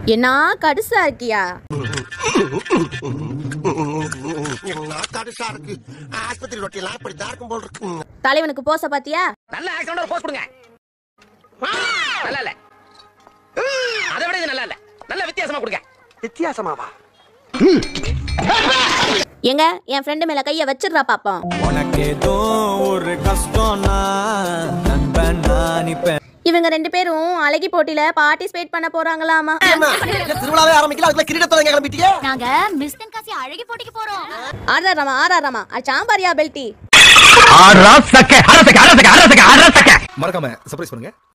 என்ன கடுசா இருக்கியா கடுசா இருக்கு ஆஸ்பத்திரி ரொட்டியெல்லாம் இப்படி தான் இருக்கும் போல் இருக்கு தலைவனுக்கு போச பாத்தியா நல்ல ஆக்டர் போஸ்ட் கொடுங்க நல்லா இல்ல அதை விட இது நல்லா இல்ல நல்ல வித்தியாசமா கொடுங்க வித்தியாசமாவா எங்க என் ஃப்ரெண்டு மேல கைய வச்சிடுறா பாப்போம் உனக்கு ஏதோ ஒரு கஷ்டம்னா நண்பன் நான் இவங்க ரெண்டு பேரும் அழகி போட்டியில பார்ட்டிசிபேட் பண்ண போறாங்களாமா திருவிழாவே ஆரம்பிக்கல அதுக்குள்ள கிரீட தொடங்க கிளம்பிட்டியே நாங்க மிஸ் தென்காசி அழகி போட்டிக்கு போறோம் ஆறாராமா ஆறாராமா சாம்பாரியா பெல்டி மறக்காம சர்ப்ரைஸ் பண்ணுங்க